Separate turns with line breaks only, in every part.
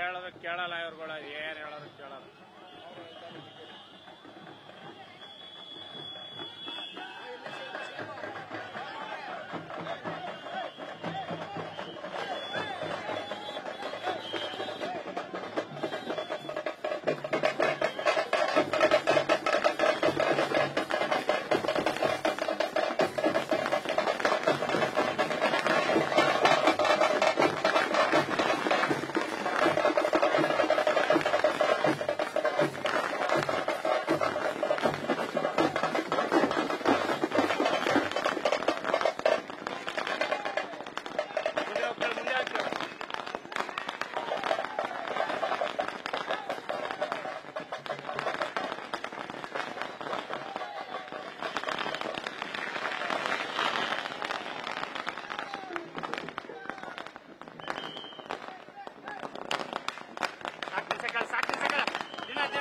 ಹೇಳೋದು ಕೇಳಲ್ಲ ಇವ್ರುಗಳ ಏನ್ ಹೇಳೋದು ಕೇಳಲ್ಲ ಮುಂದೆ ಹೋಗ್ತಾರೆ ಮುಂದೆ ಹೋಗ್ತಾರೆ ಸಾಕು ನಿಲ್ಸಕ್ಕಲ್ಲ, ಸಾಕು ನಿಲ್ಸಕ್ಕಲ್ಲ. ದಿನ ದಿನ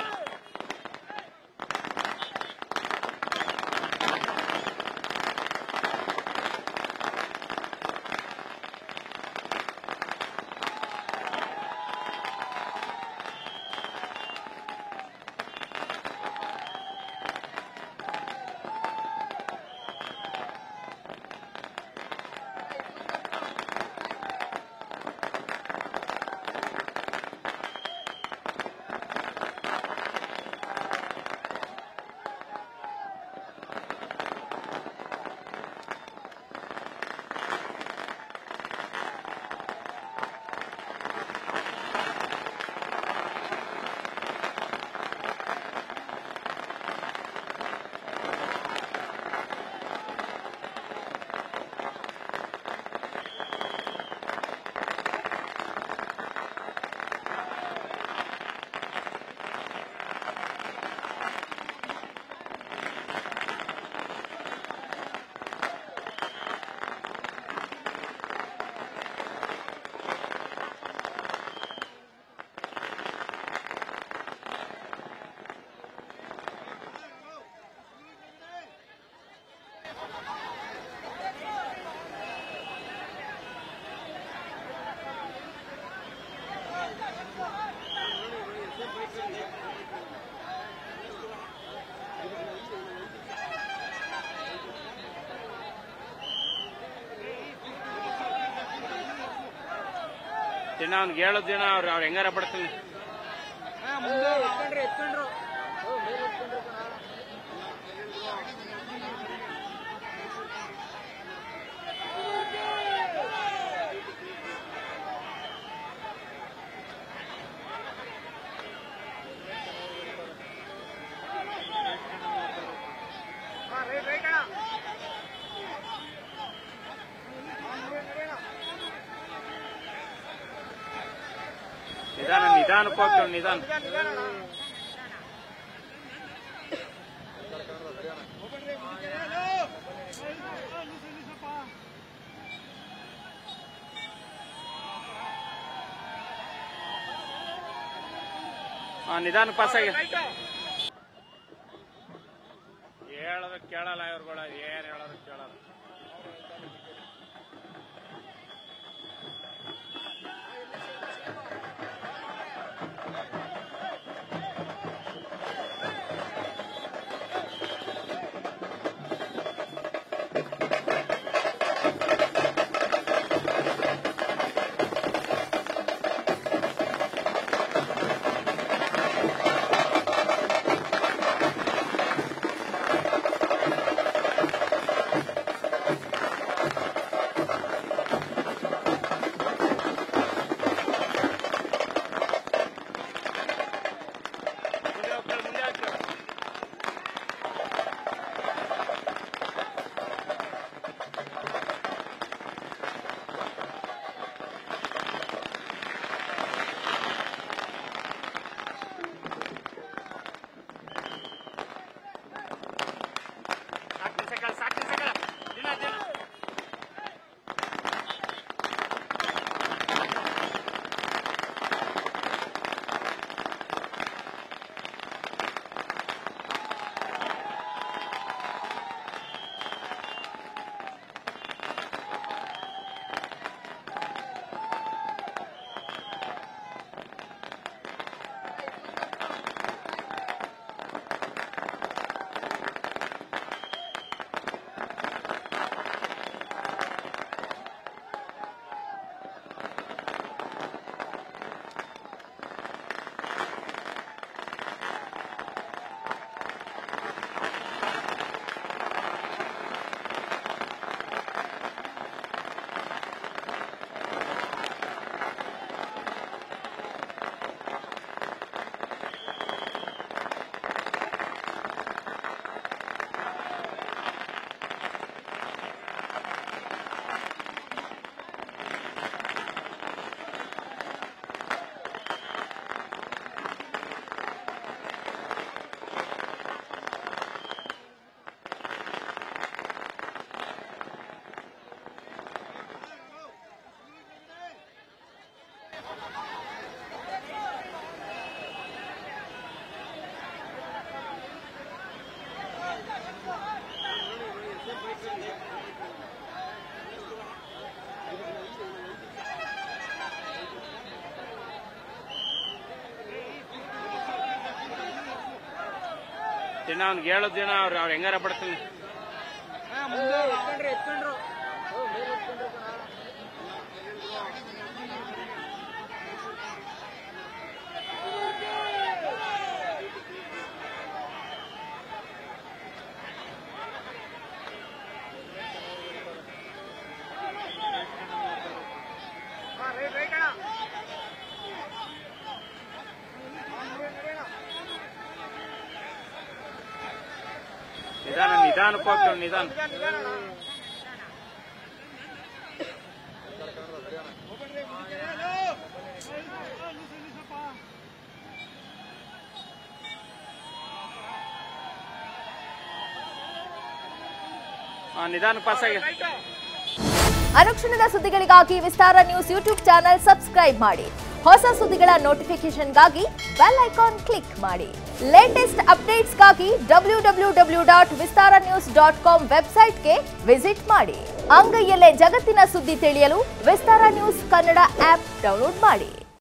ದಿನ ಅವ್ನಿಗೆ ಹೇಳೋದು ದಿನ ಅವ್ರು ಅವ್ರು ಹೆಂಗಾರ ಪಡ್ತೀನಿ ನಿಧಾನ ನಿಧಾನಕ್ಕೆ ಹೋಗ್ತಾನೆ ನಿಧಾನ ಹಾ ನಿಧಾನ ಪಾಸ್ ಆಗಿ ಹೇಳೋದು ಕೇಳಲ್ಲ ಇವ್ರುಗಳ ಏನ್ ಹೇಳೋದು ಕೇಳಲ್ಲ ದಿನ ಅವ್ನಿಗೆ ಹೇಳೋದ್ ದಿನ ಅವ್ರು ಅವ್ರು ಹೆಂಗಾರ ಬಿಡ್ತೀನಿ ನಿಧಾನ ನಿಧಾನಕ್ಕೆ ಹೋಗ್ತಾವ್ ನಿಧಾನ ಹಾ ನಿಧಾನಕ್ಕೆ ಪಾಸ್ ಆಗಿ
ಅನುಕ್ಷಣದ ಸುದ್ದಿಗಳಿಗಾಗಿ Vistara news YouTube channel subscribe ಮಾಡಿ ಹೊಸ ಸುದ್ದಿಗಳ ನೋಟಿಫಿಕೇಶನ್ಗಾಗಿ ಬೆಲ್ ಐಕಾನ್ ಕ್ಲಿಕ್ ಮಾಡಿ ಲೇಟೆಸ್ಟ್ ಅಪ್ಡೇಟ್ಸ್ಗಾಗಿ W W W dot Vistara news dot com ವೆಬ್ಸೈಟ್ಗೆ ವಿಸಿಟ್ ಮಾಡಿ ಅಂಗೈಯಲ್ಲೇ ಜಗತ್ತಿನ ಸುದ್ದಿ ತಿಳಿಯಲು Vistara news Kannada app download ಮಾಡಿ